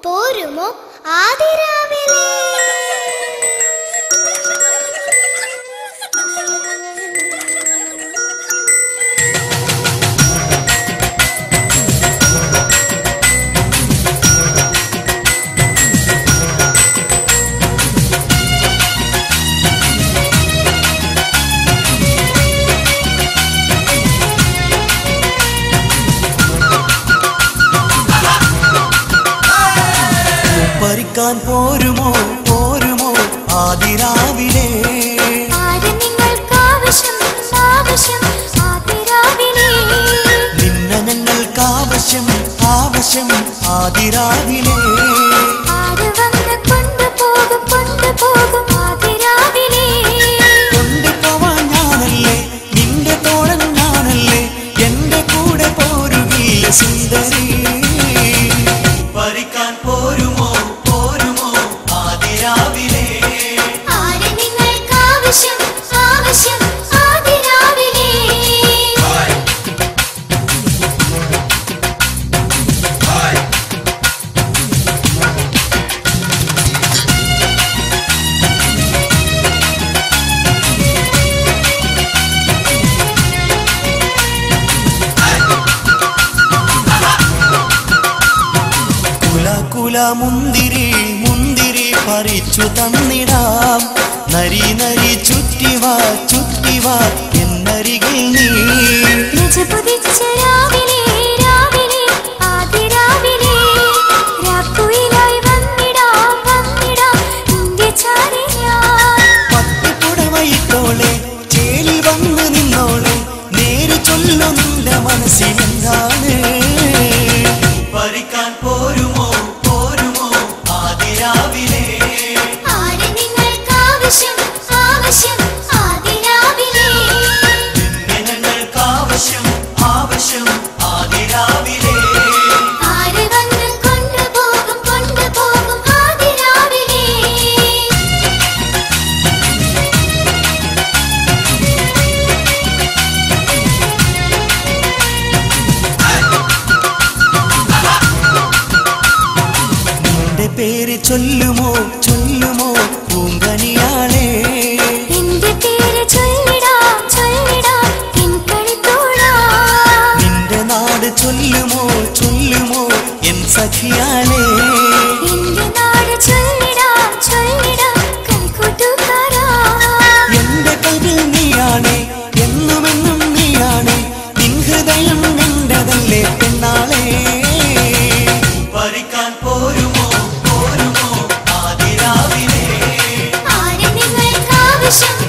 പോരുമോ ആദിരാവിലെ പറിക്കാൻ പോരുമോ പോരുമോ ആദിരാവിലെ ആര് നിങ്ങൾക്കാവശ്യം ആവശ്യം ആദിരാവിലെ നിന്ന ഞങ്ങൾക്കാവശ്യം ആവശ്യം ആദിരാവിലെ ആര് വന്ന് കൊണ്ടുപോകും കൊണ്ടുപോകും ആദിരാവിലെ കൊണ്ടുപോവാൻ ഞാനല്ലേ നിന്റെ തോഴൻ ഞാനല്ലേ എന്റെ കൂടെ പോരുകയില്ല സുന്ദരി പറിക്കാൻ പോരുമോ പോരുമോ ആദിരാവിലെ ആര് നിങ്ങൾക്കാവശ്യം ആവശ്യം ആദിരാവിലെ കുല കുല മുന്തിരി മുന്തിരി പറിച്ചു തന്നിടാം നരി നരി ചുറ്റിവാ ചുറ്റിവാ എന്നരികിൽ നീ നിജപുതിച്ച രാവിലെ രാവിലെ ആദിരാവിലെ രാക്കുയിലായി വന്നിടാം വന്നിടാം നിന്റെ ചാരി ഞാൻ പട്ടുപുടവയിട്ടോളെ ചേലി വന്ന് നിന്നോളെ നേര് ചൊല്ലു നിന്റെ മനസ്സിലെന്താണ് പറിക്കാൻ പോരുമോ പോരുമോ ആദിരാവിലെ ആര് നിങ്ങൾക്കാവശ്യം ആവശ്യം ആദിരാവിലെ നിന്നെ ഞങ്ങൾക്കാവശ്യം ആവശ്യം ആദിരാവിലെ ആര് വന്ന് കൊണ്ടുപോകും കൊണ്ടുപോകും ആദിരാവിലെ നിന്റെ പേര് ചൊല്ലുമോ ചൊല്ലുമോ പൂങ്കനിയാളെ എന്റെ പേര് ചൊല്ലിടാം ചൊല്ലിടാം എൻ കളിത്തോടാം നിന്റെ നാട് ചൊല്ലുമോ ചൊല്ലുമോ എൻ സഖിയാളെ എന്റെ നാട് ചൊല്ലിടാം ചൊല്ലിടാം കളിക്കൂട്ടുകാരാ എന്റെ കൽവിൽ നീയാണ് എന്നുമെന്നും നീയാണ് നിൻ ഹൃദയം നിന്റെതല്ലേ പെണ്ണാളെ പറിക്കാൻ പോരുമോ പോരുമോ ആദിരാവിലെ ആര് നിങ്ങൾക്കാവശ്യം